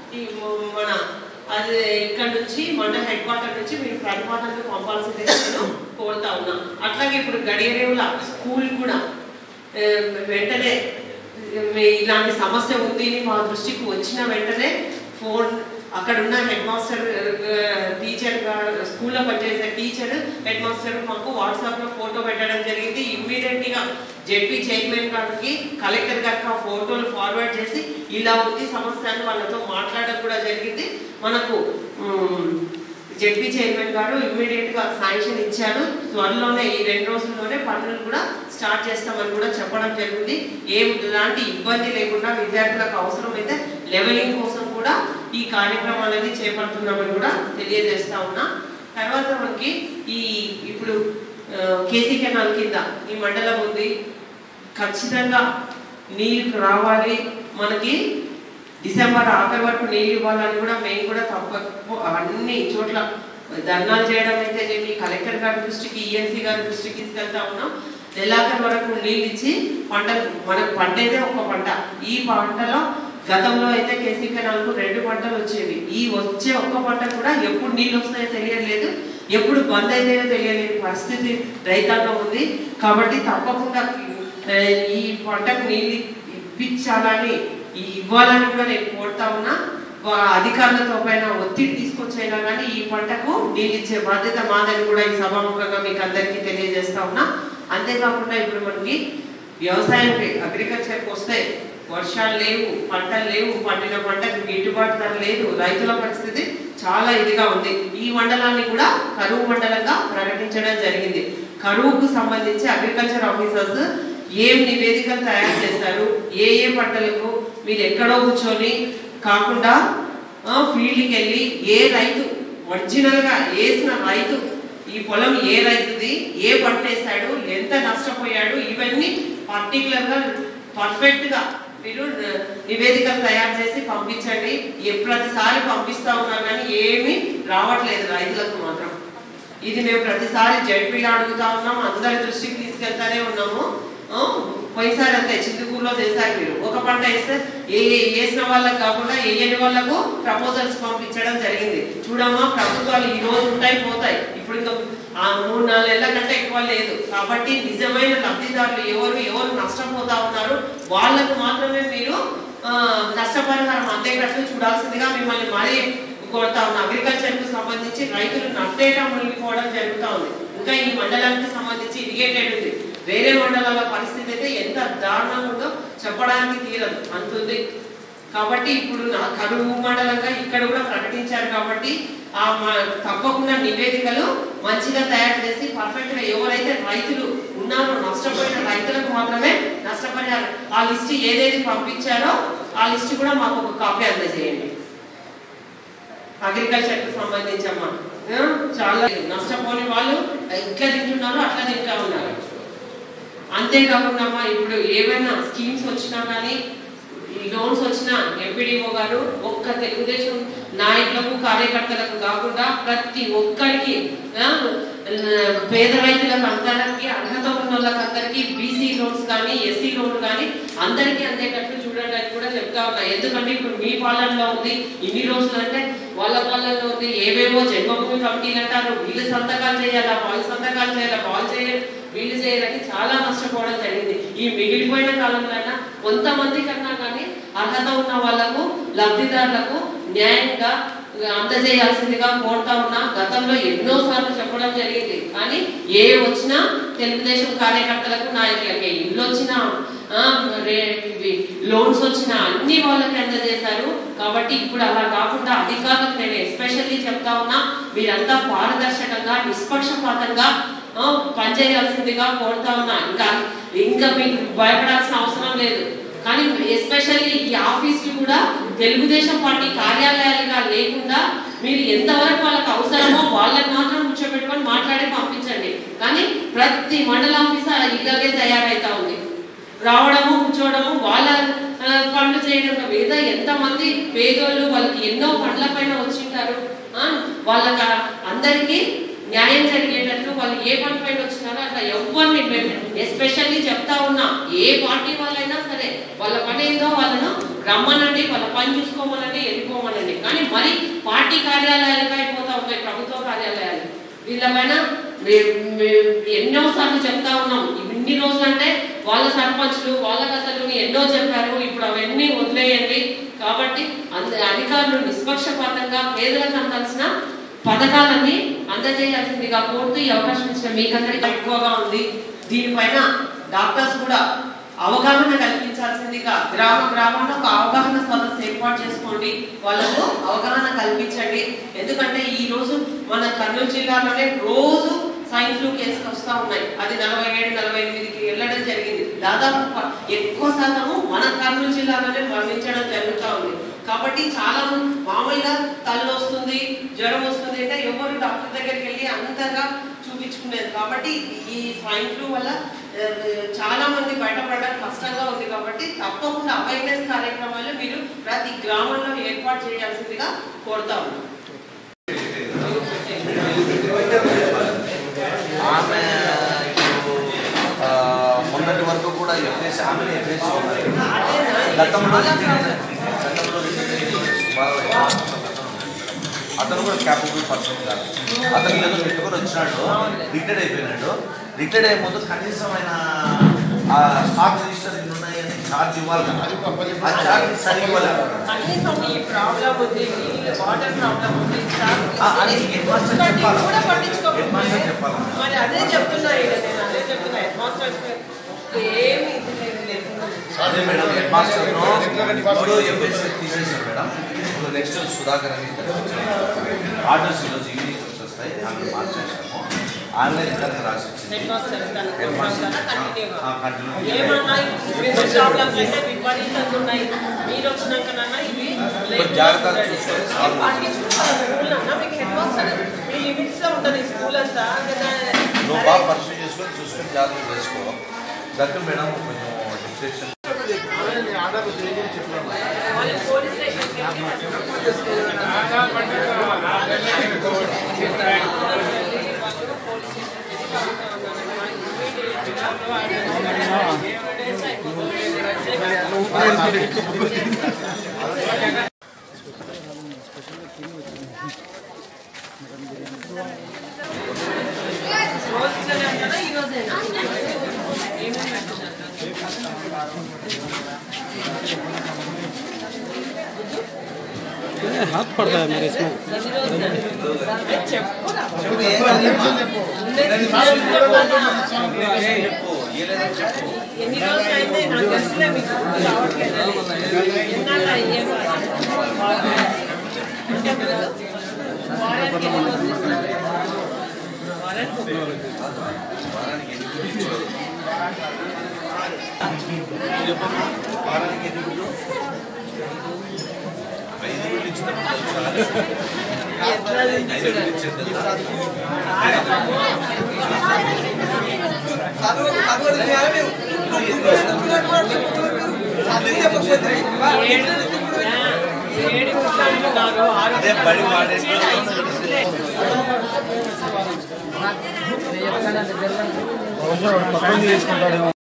ఈ మ- మన అది ఇక్కడ నుంచి మండల హెడ్ క్వార్టర్ నుంచి మీరు ప్రతిపాదనలు పంపాల్సిందే నేను కోరుతా ఉన్నా అట్లాగే ఇప్పుడు గడియరేవుల స్కూల్ కూడా ఆ, వెంటనే ఆ, ఇలాంటి సమస్య ఉంది అని మా దృష్టికి వచ్చిన వెంటనే ఫోన్ అక్కడ ఉన్న హెడ్ మాస్టర్ టీచర్ స్కూల్లో పనిచేసే టీచర్ హెడ్ మాస్టర్ మాకు వాట్సాప్ లో ఫోటో పెట్టడం జరిగింది ఇమ్మీడియట్ గా జెడ్పీ చైర్మన్ గారికి కలెక్టర్ గారికి ఆ ఫోటోలు ఫార్వర్డ్ చేసి ఇలా ఉంది సమస్య అని వాళ్ళతో మాట్లాడడం కూడా జరిగింది మనకు జెడ్పీ చైర్మన్ గారు ఇమ్మీడియట్ గా శాంక్షన్ ఇచ్చారు త్వరలోనే ఈ రెండు రోజుల్లోనే పనులు కూడా స్టార్ట్ చేస్తామని కూడా చెప్పడం జరిగింది ఏం ఎలాంటి ఇబ్బంది లేకుండా విద్యార్థులకు అవసరమైతే లెవెలింగ్ కోసం కూడా ఈ కార్యక్రమాలన్నీ చేపడుతున్నామని కూడా తెలియజేస్తా ఉన్నా తర్వాత మనకి ఈ ఇప్పుడు ఆ, కేసీ కెనాల్ కింద ఈ మండలం ఉంది ఖచ్చితంగా నీళ్లు రావాలి మనకి డిసెంబర్ ఆఖరి వరకు నీళ్ళు ఇవ్వాలని కూడా మేము కూడా తప్ప అన్ని చోట్ల ధర్నాలు చేయడం అయితే చెప్పి కలెక్టర్ గారి దృష్టికి ఈఎన్సీ గారి దృష్టికి తీసుకెళ్తా ఉన్నాం నెలాఖరు వరకు నీళ్ళు ఇచ్చి పంటలు మనకు పంట అయితే ఒక పంట ఈ పంటలో గతంలో అయితే కేసీ కెనాల్కు రెండు పంటలు వచ్చేవి ఈ వచ్చే ఒక్క పంట కూడా ఎప్పుడు నీళ్ళు వస్తాయో తెలియలేదు ఎప్పుడు బంద్ అయితాయో తెలియలేని పరిస్థితి రైతాంగం ఉంది కాబట్టి తప్పకుండా ఆ, ఈ పంటకు నీళ్ళు ఇప్పించాలని ఈ ఇవ్వాలని కూడా నేను కోరుతా ఉన్నా వా- అధికారులతో పైన ఒత్తిడి తీసుకొచ్చైనా కానీ ఈ పంటకు నీళ్ళు ఇచ్చే బాధ్యత మాదని కూడా ఈ సభాముఖంగా మీకు అందరికీ తెలియజేస్తా ఉన్నా అంతేకాకుండా ఇప్పుడు మనకి వ్యవసాయానికి అగ్రికల్చర్కి వస్తే వర్షాలు లేవు పంటలు లేవు పండిన పంటకు గిట్టుబాటు ధర లేదు రైతుల పరిస్థితి చాలా ఇదిగా ఉంది ఈ మండలాన్ని కూడా కరువు మండలంగా ప్రకటించడం జరిగింది కరువుకు సంబంధించి అగ్రికల్చర్ ఆఫీసర్స్ ఏం నివేదికలు తయారు చేస్తారు ఏ ఏ పంటలకు మీరు ఎక్కడో కూర్చొని కాకుండా ఫీల్డ్కి వెళ్ళి ఏ రైతు ఒరిజినల్ గా వేసిన రైతు ఈ పొలం ఏ రైతుది ఏ పంట వేసాడు ఎంత నష్టపోయాడు ఇవన్నీ పర్టికులర్ గా పర్ఫెక్ట్ గా మీరు న- నివేదికలు తయారు చేసి పంపించండి ఏ ప్రతిసారి పంపిస్తా ఉన్నారు కానీ ఏమీ రావట్లేదు రైతులకు మాత్రం ఇది మేము ప్రతిసారి జడ్పీలో అడుగుతా ఉన్నాం అందరి దృష్టికి తీసుకెళ్తానే ఉన్నాము ఆ, పోయినసారి అంతే చిందుకూరులో చేశారు మీరు ఒక పంట వేస్తే ఏ ఏ- వేసిన వాళ్ళకి కాకుండా వేయని వాళ్ళకు ప్రపోజల్స్ పంపించడం జరిగింది చూడమ్మా ప్రభుత్వాలు ఈ రోజు ఉంటాయి పోతాయి ఇప్పుడు ఇంకా ఆ మూడు నాలుగు నెలల కంటే ఎక్కువ లేదు కాబట్టి నిజమైన లబ్ధిదారులు ఎవరు ఎవరు నష్టపోతా ఉన్నారు వాళ్ళకు మాత్రమే మీరు ఆ, నష్టపరిహారం అందేటట్లు చూడాల్సిందిగా మిమ్మల్ని మరీ కోరుతా ఉన్నా అగ్రికల్చర్ కు సంబంధించి రైతులు నట్టేట మునిగిపోవడం జరుగుతా ఉంది ఇంకా ఈ మండలానికి సంబంధించి ఇరిగేటెడ్ ఉంది వేరే మండలాల పరిస్థితి అయితే ఎంత దారుణంగా ఉందో చెప్పడానికి తీరదు అంతుంది కాబట్టి ఇప్పుడు నా కరువు మండలంగా ఇక్కడ కూడా ప్రకటించారు కాబట్టి ఆ మ- తప్పకుండా నివేదికలు మంచిగా తయారు చేసి పర్ఫెక్ట్ గా ఎవరైతే రైతులు ఉన్నారో నష్టపోయిన రైతులకు మాత్రమే నష్టపరిహారం ఆ లిస్ట్ ఏదేది పంపించారో ఆ లిస్ట్ కూడా మాకు ఒక కాపీ అందజేయండి అగ్రికల్చర్ కు సంబంధించి అమ్మ ఆ, చాలా నష్టపోని వాళ్ళు ఇట్లా తింటున్నారు అట్లా తింటా ఉన్నారు అంతేకాకుండా అమ్మా ఇప్పుడు ఏమైనా స్కీమ్స్ వచ్చినా కానీ ఈ లోన్స్ వచ్చిన ఎంపీడీఓ గారు ఒక్క తెలుగుదేశం నాయకులకు కార్యకర్తలకు కాకుండా ప్రతి ఒక్కరికి ఆ, పేద రైతులకు అందరికి అర్హత ఉన్న వాళ్ళకి అందరికి బీసీ లోన్స్ కానీ ఎస్సీ లోన్ కానీ అందరికీ అందేటట్లు చూడండి అని కూడా చెప్తా ఉన్నా ఎందుకంటే ఇప్పుడు మీ పాలనలో ఉంది ఇన్ని రోజులు అంటే వాళ్ళ పాలనలో ఉంది ఏవేవో జన్మభూమి కమిటీలు అంటారు వీళ్ళు సంతకాలు చేయాలా వాళ్ళు సంతకాలు చేయాలా వాళ్ళు చేయాలి వీళ్ళు చేయరని చాలా నష్టపోవడం జరిగింది ఈ మిగిలిపోయిన కాలంలో కొంతమంది కన్నా కానీ అర్హత ఉన్న వాళ్ళకు లబ్ధిదారులకు న్యాయంగా అందజేయాల్సిందిగా కోరుతా ఉన్నా గతంలో ఎన్నో సార్లు చెప్పడం జరిగింది కానీ ఏ వచ్చినా తెలుగుదేశం కార్యకర్తలకు నాయకులకి ఇల్లు వచ్చినా ఆ, రే- ఇవి లోన్స్ వచ్చినా అన్ని వాళ్ళకి అందజేశారు కాబట్టి ఇప్పుడు అలా కాకుండా అధికారులకు నేను ఎస్పెషల్లీ చెప్తా ఉన్నా మీరంతా పారదర్శకంగా నిష్పక్షపాతంగా ఆ, పనిచేయాల్సిందిగా కోరుతా ఉన్నా ఇంకా ఇంకా మీకు భయపడాల్సిన అవసరం లేదు కానీ ఎస్పెషల్లీ ఈ ఆఫీసులు కూడా తెలుగుదేశం పార్టీ కార్యాలయాలుగా లేకుండా మీరు ఎంతవరకు వాళ్ళకి అవసరమో వాళ్ళని మాత్రం కూర్చోబెట్టుకొని మాట్లాడి పంపించండి కానీ ప్రతి మండల ఆఫీసర్ ఇలాగే తయారైతా ఉంది రావడము కూర్చోవడము వాళ్ళ ఆ, పనులు చేయడం మీద ఎంతమంది పేదోళ్ళు వాళ్ళకి ఎన్నో పనుల పైన వచ్చింటారు ఆ, వాళ్ళకి ఆ- అందరికీ న్యాయం జరిగేటట్లు వాళ్ళు ఏ పని పైన వచ్చినారో అట్లా ఎవరిని మేము ఎస్పెషల్లీ చెప్తా ఉన్నా ఏ పార్టీ వాళ్ళైనా సరే వాళ్ళ పని ఏందో వాళ్ళను రమ్మనండి వాళ్ళ పని చూసుకోమనండి వెళ్ళిపోమనండి కానీ మరి పార్టీ కార్యాలయాలుగా అయిపోతా ఉంటాయి ప్రభుత్వ కార్యాలయాలు వీళ్ళపైన మే- మే- ఎన్నోసార్లు చెప్తా ఉన్నాం ఇన్ని రోజులు అంటే వాళ్ళ సర్పంచ్లు వాళ్ళ కథలు ఎన్నో చెప్పారు ఇప్పుడు అవన్నీ వదిలేయండి కాబట్టి అంద అధికారులు నిష్పక్షపాతంగా పేదలకు అందాల్సిన పథకాలన్నీ అందజేయాల్సిందిగా కోరుతూ ఈ అవకాశం ఇచ్చిన మీకందరికీ ఎక్కువగా ఉంది దీనిపైన డాక్టర్స్ కూడా అవగాహన కల్పించాల్సిందిగా గ్రామ గ్రామంలో ఒక అవగాహన సదస్సు ఏర్పాటు చేసుకోండి వాళ్ళకు అవగాహన కల్పించండి ఎందుకంటే ఈ రోజు మన కర్నూలు జిల్లాలోనే రోజు సైన్ ఫ్లూ కేసులు వస్తూ ఉన్నాయి అది నలభై ఏడు నలభై ఎనిమిదికి వెళ్ళడం జరిగింది దాదాపు ప- ఎక్కువ శాతము మన కర్నూలు జిల్లాలోనే మరణించడం జరుగుతూ ఉంది కాబట్టి చాలా మంది మామూలుగా తల్లి వస్తుంది జ్వరం వస్తుంది అంటే ఎవరు డాక్టర్ దగ్గరికి వెళ్ళి అంతగా చూపించుకునేది కాబట్టి ఈ స్వైన్ ఫ్లూ వల్ల ఆ, చాలా మంది బయటపడడం కష్టంగా ఉంది కాబట్టి తప్పకుండా అవేర్నెస్ కార్యక్రమాలు మీరు ప్రతి గ్రామంలో ఏర్పాటు చేయాల్సిందిగా కోరుతా ఉన్నాం ఆమె ఇప్పుడు ఆ, మొన్నటి వరకు కూడా ఎఫ్ఎస్ ఆమె ఎఫ్ఎస్ గతంలో గతంలో అతను కూడా క్యాపబుల్ పర్సన్ కాదు అతను ఏదో పెట్టుకొని వచ్చినాడు రిటైర్డ్ అయిపోయినాడు రిటైర్డ్ అయ్యే ముందు కనీసం ఆయన ఆ స్టాక్ రిజిస్టర్ ఇన్ని ఉన్నాయని ఛార్జ్ ఇవ్వాలి కదా ఆ ఛార్జ్ సరిగ్గా ఇవ్వలేదు కనీసం ఈ ప్రాబ్లం ఉంది వాటర్ ప్రాబ్లం ఉంది ఆ, అది హెడ్ మాస్టర్ చెప్పాలి కూడా హెడ్ పట్టించుకోకపోతే మాస్టర్ చెప్పాలి మరి అదే చెప్తున్నా ఈడ నేను అదే చెప్తున్నా హెడ్ మాస్టర్ ఏమి ఇది లేదు లేకుండా అదే మేడం హెడ్ మాస్టర్ ఇప్పుడు ఎంఎస్ తీసేసారు మేడం ఇప్పుడు నెక్స్ట్ సుధాకర్ అని ఇద్దరు వచ్చారు. ఆర్డర్స్ ఈరోజు ఈవినింగ్ వస్తాయి ఆమె మార్చేసాము ఆన్లైన్ ఇద్దరికి రాసి హెడ్ ఇచ్చింది మాస్టర్ తన హెడ్ మాస్టర్ కంటిన్యూగా కంటిన్యూ ఏమన్నా ఇవి ప్రాబ్లమ్స్ అయితే విపరీతంగా ఉన్నాయి మీరు వచ్చినాకనన్నా ఇవి కొంచెం జాగ్రత్తగా చూసుకొని solve పట్టించుకుంటారు స్కూల్ అన్నా మీకు హెడ్ మాస్టర్ మీ లిమిట్స్ లో ఉంటుంది స్కూల్ అంతా కదా నువ్వు బాగా పర్సూ చేసుకొని చూసుకొని జాగ్రత్త చేసుకో దట్టు మేడం కొంచెం డిస్ట్రిక్షన్ వాళ్ళు పోలీస్ స్టేషన్కి రోజులనే ఉంటారా ఈ రోజేనా ఏమేమి పెట్టుకున్నారు हाथ पड़ता है मेरे इसमें చెప్పురా చెప్పు ఏలేదని చెప్పు ఎన్ని రోజులు అయితే నాకు తెలిసిలే మీకు రావట్లేదు ఎన్నాళ్ళు అయ్యేమో అంటే మీరు వారానికి ఎన్ని రోజులు ఇస్తారు? వారానికి ఒక రోజు. వారానికి ఎన్ని గుడ్లు ఇచ్చావు? చెప్పమ్మా వారానికి ఎన్ని గుడ్లు ఐదు గుడ్లు ఇచ్చినప్పుడు చాలు. ఎట్లా ఐదు గుడ్లు ఇచ్చేది తెలుసా? ఏడు ఏడు గుడ్లు అంటున్నారు ఆరు అదే బడి వాడేసి పక్కన తీసుకుంటాడు